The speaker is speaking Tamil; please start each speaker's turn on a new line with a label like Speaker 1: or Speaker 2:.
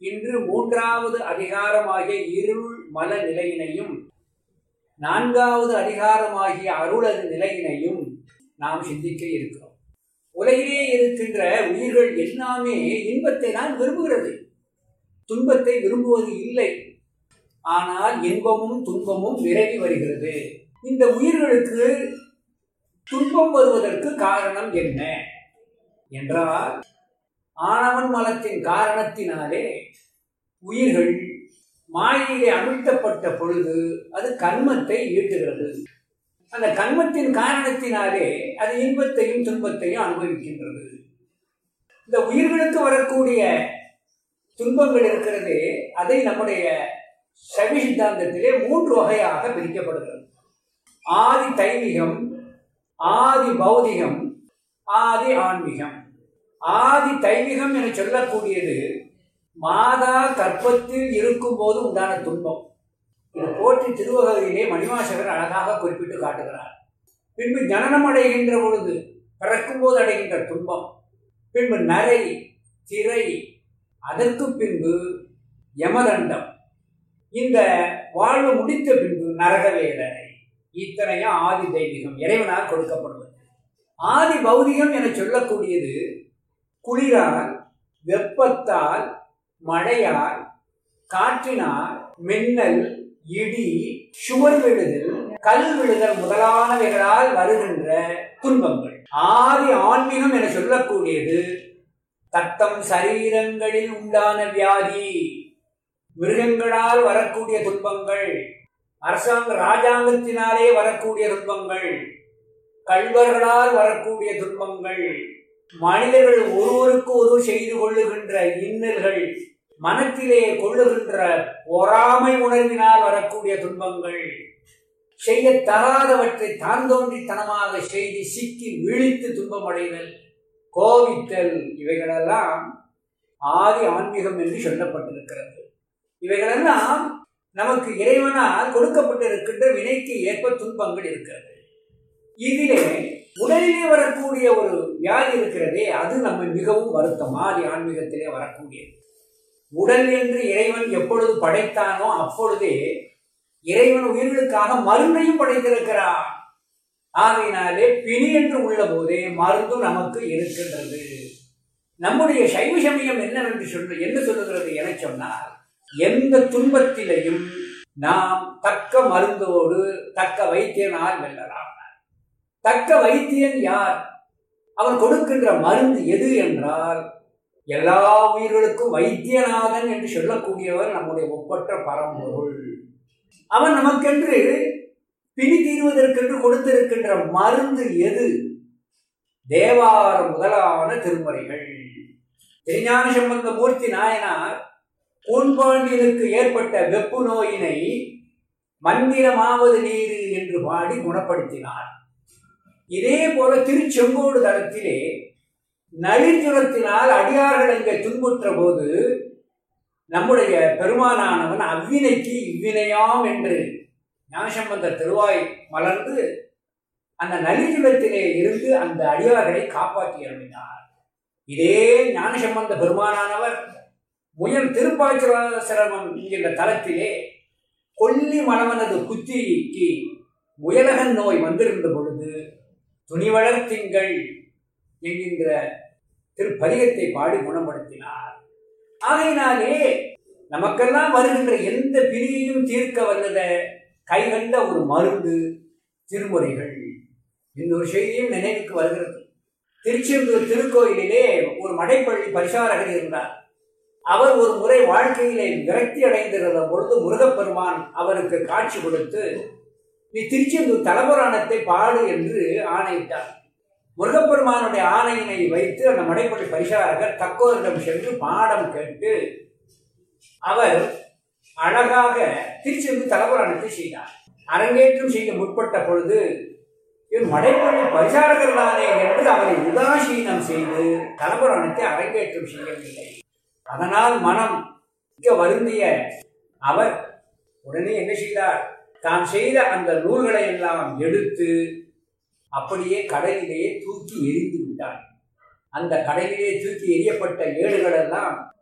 Speaker 1: இன்று மூன்றாவது அதிகாரமாகிய இருள் மல நிலையினையும் நான்காவது அதிகாரமாகிய அருளது நிலையினையும் நாம் சிந்திக்க இருக்கிறோம் உலகிலே இருக்கின்ற உயிர்கள் எல்லாமே இன்பத்தை தான் விரும்புகிறது துன்பத்தை விரும்புவது இல்லை ஆனால் இன்பமும் துன்பமும் விரவி வருகிறது இந்த உயிர்களுக்கு துன்பம் வருவதற்கு காரணம் என்ன என்றால் ஆணவன் மலத்தின் காரணத்தினாலே உயிர்கள் மாயிலே அமிழ்த்தப்பட்ட பொழுது அது கர்மத்தை ஈட்டுகிறது அந்த கர்மத்தின் காரணத்தினாலே அது இன்பத்தையும் துன்பத்தையும் அனுபவிக்கின்றது இந்த உயிர்களுக்கு வரக்கூடிய துன்பங்கள் இருக்கிறது அதை நம்முடைய சவி சித்தாந்தத்திலே மூன்று வகையாக பிரிக்கப்படுகிறது ஆதி தைமிகம் ஆதி பௌதிகம் ஆதி ஆன்மீகம் ஆதி தைமிகம் என சொல்லக்கூடியது மாதா கற்பத்தில் இருக்கும்போது உண்டான துன்பம் இது போற்றி திருவகையிலே மணிவாசகர் அழகாக குறிப்பிட்டு காட்டுகிறார் பின்பு ஜனனம் அடைகின்ற பொழுது பிறக்கும்போது அடைகின்ற துன்பம் பின்பு நரை திரை அதற்கு பின்பு யமதண்டம் இந்த வாழ்வு முடித்த பின்பு நரக வேதனை இத்தனையும் ஆதி தெய்வீகம் இறைவனால் கொடுக்கப்படுவது ஆதி பௌதிகம் என சொல்லக்கூடியது குளிரால் வெப்பத்தால் மழையால் காற்றினால் மின்னல் இடி சுவர் விழுதல் கல் விழுதல் முதலானவைகளால் வருகின்ற துன்பங்கள் ஆதி ஆன்மீகம் என சொல்லக்கூடியது தத்தம் சரீரங்களில் உண்டான வியாதி மிருகங்களால் வரக்கூடிய துன்பங்கள் அரசாங்க ராஜாங்கத்தினாலே வரக்கூடிய துன்பங்கள் கல்வர்களால் வரக்கூடிய துன்பங்கள் மனிதர்கள் ஒருவருக்கு ஒருவர் செய்து கொள்ளுகின்ற இன்னல்கள் மனத்திலே கொள்ளுகின்ற பொறாமை உணர்வினால் வரக்கூடிய துன்பங்கள் செய்ய தகாதவற்றை தான் தோன்றித்தனமாக செய்து சிக்கி விழித்து துன்பமடைதல் கோவித்தல் இவைகளெல்லாம் ஆதி ஆன்மீகம் என்று சொல்லப்பட்டிருக்கிறது இவைகளெல்லாம் நமக்கு இறைவனால் கொடுக்கப்பட்டிருக்கின்ற வினைக்கு ஏற்ப துன்பங்கள் இருக்கிறது இதிலே உடலிலே வரக்கூடிய ஒரு வியாதி இருக்கிறதே அது நம்ம மிகவும் வருத்தம் ஆதி ஆன்மீகத்திலே வரக்கூடியது உடல் என்று இறைவன் எப்பொழுது படைத்தானோ அப்பொழுதே இறைவன் உயிர்களுக்காக மருந்தையும் படைத்திருக்கிறான் ஆகையினாலே பிணி என்று உள்ள போதே மருந்தும் நமக்கு இருக்கின்றது நம்முடைய சைவ சமயம் என்னவென்று சொல்ற என்ன சொல்லுகிறது என சொன்னால் எந்த துன்பத்திலையும் நாம் தக்க மருந்தோடு தக்க வைத்தியனால் வெல்லலாம் தக்க வைத்தியன் யார் அவன் கொடுக்கின்ற மருந்து எது என்றால் எல்லா உயிர்களுக்கும் வைத்தியநாதன் என்று சொல்லக்கூடியவர் நம்முடைய ஒப்பற்ற பரம்பொருள் அவன் நமக்கென்று பிணி தீர்வதற்கென்று கொடுத்திருக்கின்ற மருந்து எது தேவார முதலான திருமுறைகள் திருஞான சம்பந்த மூர்த்தி நாயனார் பூன்பாண்டியனுக்கு ஏற்பட்ட வெப்பு நோயினை மந்திரமாவது நீரு என்று பாடி குணப்படுத்தினார் இதே போல திருச்செங்கோடு தளத்திலே நளிர்ஜுரத்தினால் அடியார்கள் அங்கே துன்புற்ற போது நம்முடைய பெருமானானவன் அவ்வினைக்கு இவ்வினையாம் என்று ஞானசம்பந்த திருவாய் மலர்ந்து அந்த நலிஜுலத்திலே இருந்து அந்த அடியார்களை காப்பாற்றி அருளினார் இதே ஞானசம்பந்த பெருமானானவர் முயல் திருப்பாச்சிரமம் என்கின்ற தலத்திலே கொல்லி மலவனது குத்திக்கு முயலகன் நோய் வந்திருந்த பொழுது துணிவளர் திங்கள் என்கின்ற திருப்பதிகத்தை பாடி குணப்படுத்தினார் ஆகையினாலே நமக்கெல்லாம் வருகின்ற எந்த பிரியையும் தீர்க்க வல்லத கைகண்ட ஒரு மருந்து திருமுறைகள் இன்னொரு செய்தியும் நினைவுக்கு வருகிறது திருச்செந்தூர் திருக்கோயிலிலே ஒரு மடைப்பள்ளி பரிசாரகர் இருந்தார் அவர் ஒரு முறை வாழ்க்கையிலே விரக்தி அடைந்திருந்த பொழுது முருகப்பெருமான் அவருக்கு காட்சி கொடுத்து நீ திருச்செந்தூர் தலபுராணத்தை பாடு என்று ஆணையிட்டார் முருகப்பெருமானுடைய ஆணையினை வைத்து அந்த மடைப்பள்ளி பரிசாரகர் தக்கோரிடம் சென்று பாடம் கேட்டு அவர் அழகாக திருச்செந்தூர் தலபுராணத்தை செய்தார் அரங்கேற்றம் செய்ய முற்பட்ட பொழுது இவர் மடைப்பள்ளி பரிசாரகர் தானே என்று அவரை உதாசீனம் செய்து தலபுராணத்தை அரங்கேற்றம் செய்யவில்லை அதனால் மனம் மிக வருந்திய அவர் உடனே என்ன செய்தார் தான் செய்த அந்த நூல்களை எல்லாம் எடுத்து அப்படியே கடலிலேயே தூக்கி எரிந்து விட்டார் அந்த கடலிலே தூக்கி எரியப்பட்ட ஏடுகள் எல்லாம்